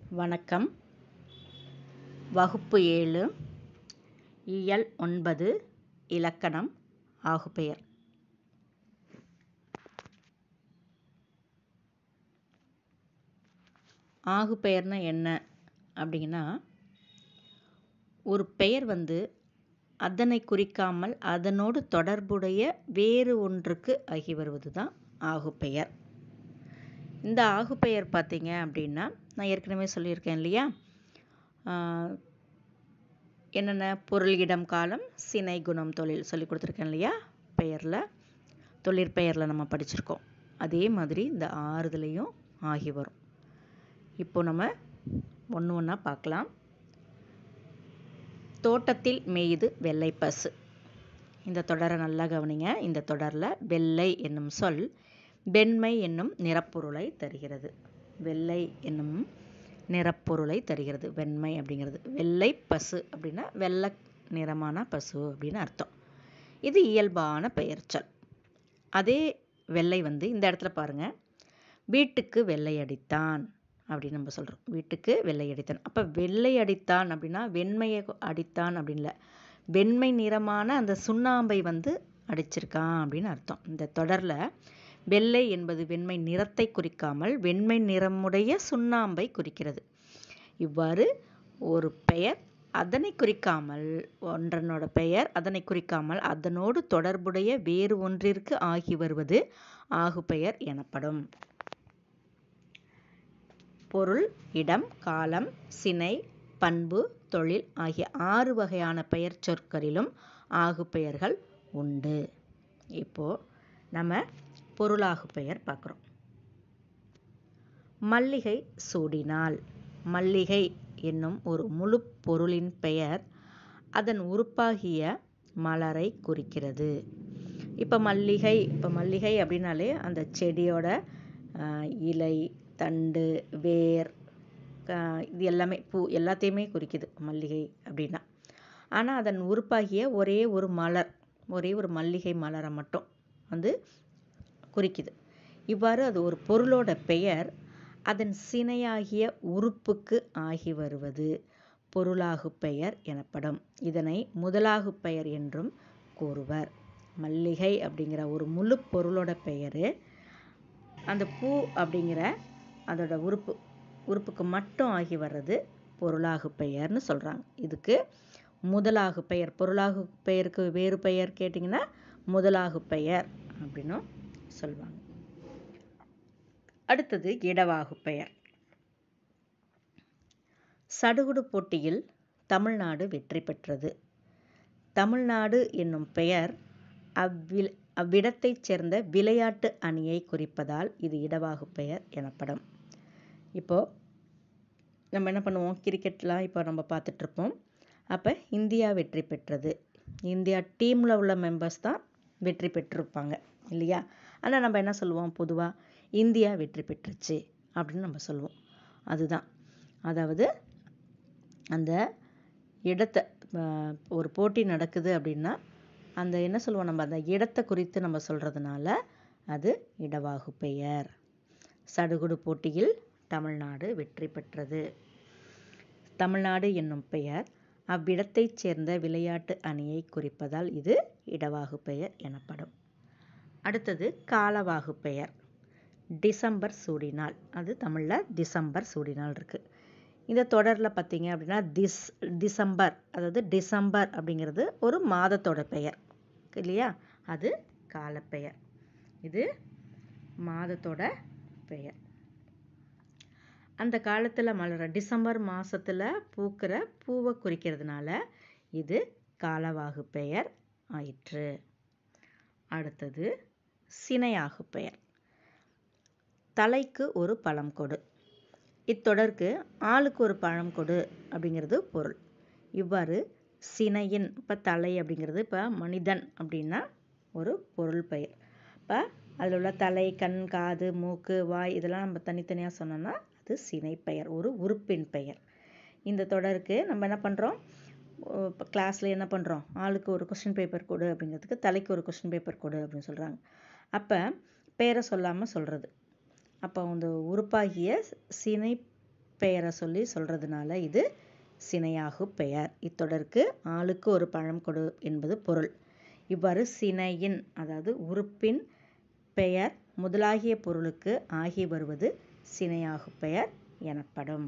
வணக்கம் வகுப்பு ஏழு இயல் ஒன்பது இலக்கணம் ஆகுபெயர் ஆகுபெயர்னா என்ன அப்படின்னா ஒரு பெயர் வந்து அதனை குறிக்காமல் அதனோடு தொடர்புடைய வேறு ஒன்றுக்கு ஆகி வருவது தான் ஆகுபெயர் இந்த ஆகுபெயர் பார்த்தீங்க அப்படின்னா நான் ஏற்கனவே சொல்லியிருக்கேன் இல்லையா ஆஹ் என்னென்ன பொருள் இடம் காலம் சினை குணம் தொழில் சொல்லி கொடுத்துருக்கேன் இல்லையா பெயரில் தொழிற்பெயரில் நம்ம படிச்சிருக்கோம் அதே மாதிரி இந்த ஆறுதலையும் ஆகி வரும் இப்போ நம்ம ஒன்று ஒன்றா பார்க்கலாம் தோட்டத்தில் மேயுது வெள்ளை பசு இந்த தொடரை நல்லா கவனிங்க இந்த தொடரில் வெள்ளை என்னும் சொல் வெண்மை என்னும் நிறப்பொருளை தருகிறது வெள்ளை என்னும் நிறப்பொருளை தருகிறது வெண்மை அப்படிங்கிறது வெள்ளை பசு அப்படின்னா வெள்ளை நிறமான பசு அப்படின்னு அர்த்தம் இது இயல்பான பெயர்ச்சொல் அதே வெள்ளை வந்து இந்த இடத்துல பாருங்க வீட்டுக்கு வெள்ளை அடித்தான் அப்படின்னு நம்ம சொல்கிறோம் வீட்டுக்கு வெள்ளை அடித்தான் அப்போ வெள்ளை அடித்தான் அப்படின்னா வெண்மையை அடித்தான் அப்படின்னு இல்லை வெண்மை நிறமான அந்த சுண்ணாம்பை வந்து அடிச்சிருக்கான் அப்படின்னு அர்த்தம் இந்த தொடரில் வெள்ளை என்பது வெண்மை நிறத்தை குறிக்காமல் வெண்மை நிறமுடைய சுண்ணாம்பை குறிக்கிறது இவ்வாறு ஒரு பெயர் அதனை குறிக்காமல் ஒன்றனோட பெயர் அதனை குறிக்காமல் அதனோடு தொடர்புடைய வேறு ஒன்றிற்கு ஆகி வருவது ஆகுபெயர் எனப்படும் பொருள் இடம் காலம் சினை பண்பு தொழில் ஆகிய ஆறு வகையான பெயர் சொற்களிலும் ஆகுபெயர்கள் உண்டு இப்போ நம்ம பொருளாகு பெயர் பார்க்குறோம் மல்லிகை சூடினாள் மல்லிகை என்னும் ஒரு முழு பொருளின் பெயர் அதன் உறுப்பாகிய மலரை குறிக்கிறது இப்போ மல்லிகை இப்போ மல்லிகை அப்படின்னாலே அந்த செடியோட இலை தண்டு வேர் இது எல்லாமே பூ எல்லாத்தையுமே குறிக்குது மல்லிகை அப்படின்னா ஆனால் அதன் உறுப்பாகிய ஒரே ஒரு மலர் ஒரே ஒரு மல்லிகை மலரை மட்டும் வந்து குறிக்குது இவ்வாறு அது ஒரு பொருளோட பெயர் அதன் சினையாகிய உறுப்புக்கு ஆகி வருவது பொருளாகு பெயர் எனப்படும் இதனை முதலாகு பெயர் என்றும் கூறுவர் மல்லிகை அப்படிங்கிற ஒரு முழு பொருளோட பெயர் அந்த பூ அப்படிங்கிற அதோட உறுப்பு உறுப்புக்கு மட்டும் ஆகி வர்றது பொருளாகு பெயர்னு சொல்கிறாங்க இதுக்கு முதலாகு பெயர் பொருளாகு பெயருக்கு வேறு பெயர் கேட்டிங்கன்னா முதலாகு பெயர் அப்படின்னும் சொல்லுவாங்க அடுத்தது இடவாகு பெயர் சடுகுடு போட்டியில் தமிழ்நாடு வெற்றி பெற்றது தமிழ்நாடு என்னும் பெயர் அவ்வில் அவ்விடத்தைச் சேர்ந்த விளையாட்டு அணியை குறிப்பதால் இது இடவாகு பெயர் எனப்படும் இப்போது நம்ம என்ன பண்ணுவோம் கிரிக்கெட்லாம் இப்போ நம்ம பார்த்துட்ருப்போம் அப்போ இந்தியா வெற்றி பெற்றது இந்தியா டீமில் உள்ள மெம்பர்ஸ் தான் வெற்றி பெற்றிருப்பாங்க இல்லையா ஆனால் நம்ம என்ன சொல்லுவோம் பொதுவாக இந்தியா வெற்றி பெற்றுச்சு அப்படின்னு நம்ம சொல்லுவோம் அதுதான் அதாவது அந்த இடத்த ஒரு போட்டி நடக்குது அப்படின்னா அந்த என்ன சொல்லுவோம் நம்ம அந்த இடத்தை குறித்து நம்ம சொல்கிறதுனால அது இடவாகு பெயர் சடுகுடு போட்டியில் தமிழ்நாடு வெற்றி பெற்றது தமிழ்நாடு என்னும் பெயர் அவ்விடத்தைச் சேர்ந்த விளையாட்டு அணியை குறிப்பதால் இது இடவாகு பெயர் எனப்படும் அடுத்தது காலவாகு பெயர் டிசம்பர் சூடினாள் அது தமிழில் டிசம்பர் சூடினாள் இருக்குது இந்த தொடரில் பார்த்தீங்க அப்படின்னா டிஸ் டிசம்பர் அதாவது டிசம்பர் அப்படிங்கிறது ஒரு மாதத்தோட பெயர் இல்லையா அது காலப்பெயர் இது மாதத்தோட பெயர் அந்த காலத்தில் மலர டிசம்பர் மாதத்தில் பூக்கிற பூவை குறிக்கிறதுனால இது காலவாகு பெயர் ஆயிற்று அடுத்தது சினையாகு பெயர் தலைக்கு ஒரு பழம் கொடு இத்தொடருக்கு ஆளுக்கு ஒரு பழம் கொடு அப்படிங்கிறது பொருள் இவ்வாறு சினையின் இப்போ தலை அப்படிங்கிறது இப்போ மனிதன் அப்படின்னா ஒரு பொருள் பெயர் இப்போ அதில் உள்ள தலை கண் காது மூக்கு வாய் இதெல்லாம் நம்ம தனித்தனியாக சொன்னோன்னா அது சினை பெயர் ஒரு உறுப்பின் பெயர் இந்த தொடருக்கு நம்ம என்ன பண்ணுறோம் இப்போ கிளாஸில் என்ன பண்ணுறோம் ஆளுக்கு ஒரு கொஸ்டின் பேப்பர் கொடு அப்படிங்கிறதுக்கு தலைக்கு ஒரு கொஸ்டின் பேப்பர் கொடு அப்படின்னு சொல்கிறாங்க அப்போ பேரை சொல்லாமல் சொல்கிறது அப்போ அந்த உறுப்பாகிய சினை பெயரை சொல்லி சொல்கிறதுனால இது சினையாகு பெயர் இத்தொடருக்கு ஆளுக்கு ஒரு பழம் கொடு என்பது பொருள் இவ்வாறு சினையின் அதாவது உறுப்பின் பெயர் முதலாகிய பொருளுக்கு ஆகி வருவது சினையாகு பெயர் எனப்படும்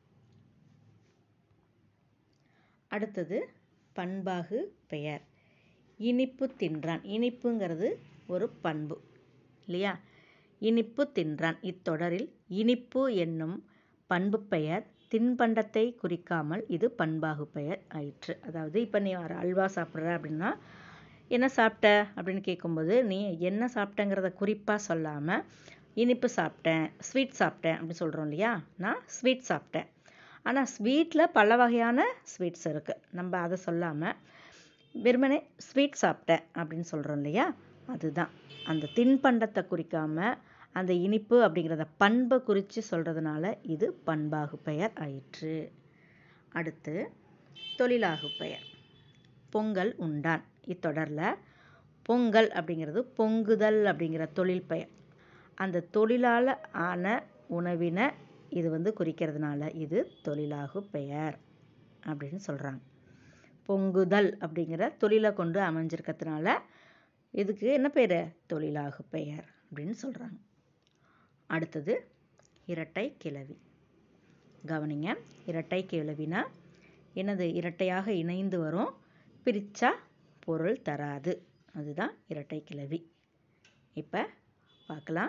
அடுத்தது பண்பாகு பெயர் இனிப்பு தின்றான் இனிப்புங்கிறது ஒரு பண்பு இல்லையா இனிப்பு தின்றான் இத்தொடரில் இனிப்பு என்னும் பண்பு பெயர் தின்பண்டத்தை குறிக்காமல் இது பண்பாகு பெயர் ஆயிற்று அதாவது இப்போ நீ ஒரு அல்வா சாப்பிட்ற அப்படின்னா என்ன சாப்பிட்ட அப்படின்னு கேட்கும்போது நீ என்ன சாப்பிட்டங்கிறத குறிப்பாக சொல்லாமல் இனிப்பு சாப்பிட்டேன் ஸ்வீட் சாப்பிட்டேன் அப்படின்னு சொல்கிறோம் இல்லையா நான் ஸ்வீட் சாப்பிட்டேன் ஆனால் ஸ்வீட்டில் பல வகையான ஸ்வீட்ஸ் இருக்குது நம்ம அதை சொல்லாமல் வெறுமனே ஸ்வீட் சாப்பிட்டேன் அப்படின்னு சொல்கிறோம் இல்லையா அதுதான் அந்த தின்பண்டத்தை குறிக்காமல் அந்த இனிப்பு அப்படிங்கிறத பண்பை குறித்து சொல்கிறதுனால இது பண்பாகு பெயர் ஆயிற்று அடுத்து தொழிலாகு பெயர் பொங்கல் உண்டான் இத்தொடரில் பொங்கல் அப்படிங்கிறது பொங்குதல் அப்படிங்கிற தொழில் பெயர் அந்த தொழிலால் ஆன உணவினை இது வந்து குறிக்கிறதுனால இது தொழிலாகு பெயர் அப்படின்னு சொல்கிறாங்க பொங்குதல் அப்படிங்கிற தொழிலை கொண்டு அமைஞ்சிருக்கிறதுனால இதுக்கு என்ன பேர் தொழிலாகு பெயர் அப்படின்னு சொல்கிறாங்க அடுத்தது இரட்டை கிளவி கவனிங்க இரட்டை கிளவினா என்னது இரட்டையாக இணைந்து வரும் பிரித்தா பொருள் தராது அதுதான் இரட்டை கிளவி இப்போ பார்க்கலாம்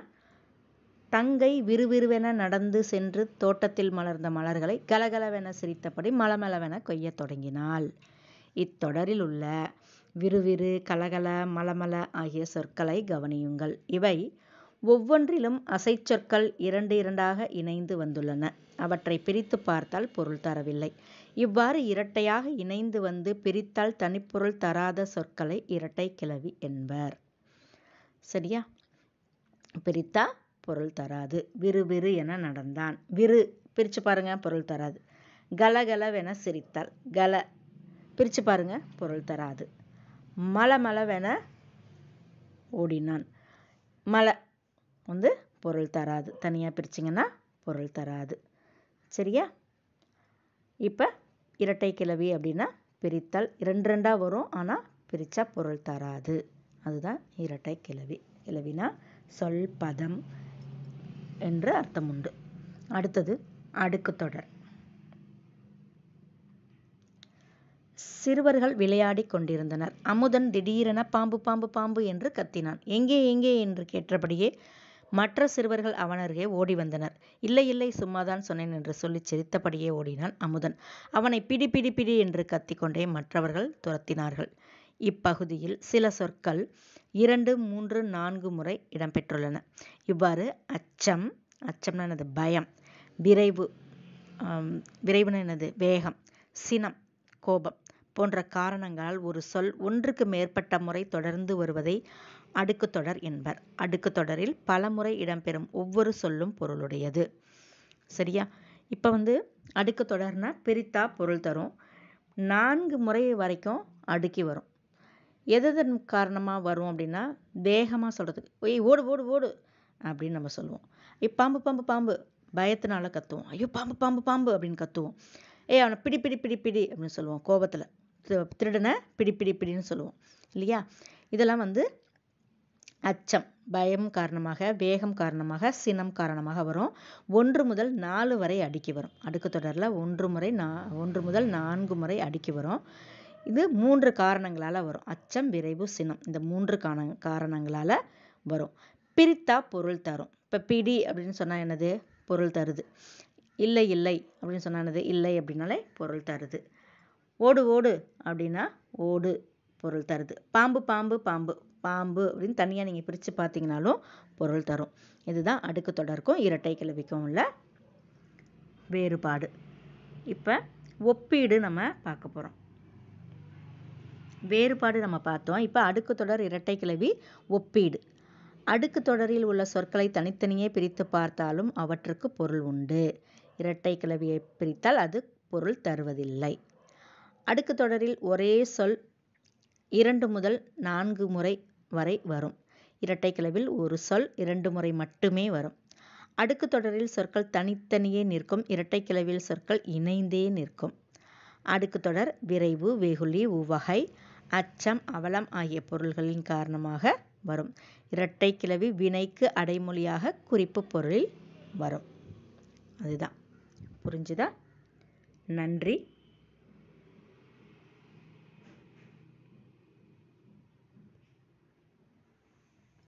தங்கை விறுவிறுவென நடந்து சென்று தோட்டத்தில் மலர்ந்த மலர்களை கலகலவென சிரித்தபடி மலமளவென கொய்யத் தொடங்கினாள் இத்தொடரில் உள்ள விறுவிறு கலகல மலமல ஆகிய சொற்களை கவனியுங்கள் இவை ஒவ்வொன்றிலும் அசைச்சொற்கள் இரண்டு இரண்டாக இணைந்து வந்துள்ளன அவற்றை பிரித்து பார்த்தால் பொருள் தரவில்லை இவ்வாறு இரட்டையாக இணைந்து வந்து பிரித்தால் தனிப்பொருள் தராத சொற்களை இரட்டை கிளவி என்பர் சரியா பிரித்தா பொருள் தராது விறுவிறு என நடந்தான் விறு பிரித்து பாருங்க பொருள் தராது கலகலவென சிரித்தாள் கல பிரித்து பாருங்க பொருள் தராது மலமளவென ஓடினான் மலை வந்து பொருள் தராது தனியாக பிரிச்சிங்கன்னா பொருள் தராது சரியா இப்போ இரட்டை கிளவி அப்படின்னா பிரித்தல் ரெண்டு ரெண்டாக வரும் ஆனால் பிரித்தா பொருள் தராது அதுதான் இரட்டை கிளவி கிளவினா சொல் பதம் என்று அர்த்தம் உண்டு அடுத்தது அடுக்கு தொடர் சிறுவர்கள் விளையாடி கொண்டிருந்தனர் அமுதன் திடீரென பாம்பு பாம்பு பாம்பு என்று கத்தினான் எங்கே எங்கே என்று கேட்டபடியே மற்ற சிறுவர்கள் அவன் அருகே ஓடி வந்தனர் இல்லை இல்லை சும்மாதான் சொன்னேன் என்று சொல்லி சிரித்தபடியே ஓடினான் அமுதன் அவனை பிடி பிடி பிடி என்று கத்திக்கொண்டே மற்றவர்கள் துரத்தினார்கள் இப்பகுதியில் சில சொற்கள் இரண்டு மூன்று நான்கு முறை இடம்பெற்றுள்ளன இவ்வாறு அச்சம் அச்சம்னா என்னது பயம் விரைவு விரைவுன்னு என்னது வேகம் சினம் கோபம் போன்ற காரணங்களால் ஒரு சொல் ஒன்றுக்கு மேற்பட்ட முறை தொடர்ந்து வருவதை அடுக்கு தொடர் என்பர் அடுக்கு தொடரில் பல முறை இடம்பெறும் ஒவ்வொரு சொல்லும் பொருளுடையது சரியா இப்போ வந்து அடுக்கு தொடர்னா பிரித்தா பொருள் தரும் நான்கு முறை வரைக்கும் அடுக்கி வரும் எதன் காரணமாக வரும் அப்படின்னா வேகமாக சொல்கிறதுக்கு ஒய் ஓடு ஓடு ஓடு அப்படின்னு நம்ம சொல்லுவோம் ஐயோ பாம்பு பாம்பு பாம்பு பயத்தினால கத்துவோம் ஐயோ பாம்பு பாம்பு பாம்பு அப்படின்னு கத்துவோம் ஏய் அவனை பிடி பிடி பிடி பிடி அப்படின்னு சொல்லுவோம் கோபத்தில் திருடனை பிடி பிடி பிடின்னு சொல்லுவோம் இல்லையா இதெல்லாம் வந்து அச்சம் பயம் காரணமாக வேகம் காரணமாக சினம் காரணமாக வரும் ஒன்று முதல் நாலு வரை அடுக்கி வரும் அடுக்கு தொடரில் ஒன்று முறை நா ஒன்று முதல் நான்கு முறை அடுக்கி வரும் இது மூன்று காரணங்களால் வரும் அச்சம் விரைவு சினம் இந்த மூன்று காரண காரணங்களால் வரும் பிரித்தா பொருள் தரும் இப்போ பிடி அப்படின்னு சொன்னால் என்னது பொருள் தருது இல்லை இல்லை அப்படின்னு சொன்னால் என்னது இல்லை அப்படின்னாலே பொருள் தருது ஓடு ஓடு அப்படின்னா ஓடு பொருள் தருது பாம்பு பாம்பு பாம்பு பாம்பு அப்படின்னு தனியாக நீங்கள் பிரித்து பார்த்தீங்கனாலும் பொருள் தரும் இதுதான் அடுக்கு தொடருக்கும் இரட்டை கிளவிக்கும் உள்ள வேறுபாடு இப்போ ஒப்பீடு நம்ம பார்க்க போகிறோம் வேறுபாடு நம்ம பார்த்தோம் இப்போ அடுக்கு தொடர் இரட்டை கிளவி ஒப்பீடு அடுக்கு தொடரில் உள்ள சொற்களை தனித்தனியே பிரித்து பார்த்தாலும் அவற்றுக்கு பொருள் உண்டு இரட்டை கிளவியை பிரித்தால் அது பொருள் தருவதில்லை அடுக்கு தொடரில் ஒரே சொல் இரண்டு முதல் நான்கு முறை வரை வரும் இரட்டை கிளவில் ஒரு சொல் இரண்டு முறை மட்டுமே வரும் அடுக்கு தொடரில் சொற்கள் தனித்தனியே நிற்கும் இரட்டை கிளவியில் சொற்கள் இணைந்தே நிற்கும் அடுக்கு தொடர் விரைவு வெகுளி உவகை அச்சம் அவலம் ஆகிய பொருள்களின் காரணமாக வரும் இரட்டை கிளவி வினைக்கு அடைமொழியாக குறிப்பு பொருளில் வரும் அதுதான் புரிஞ்சுதா நன்றி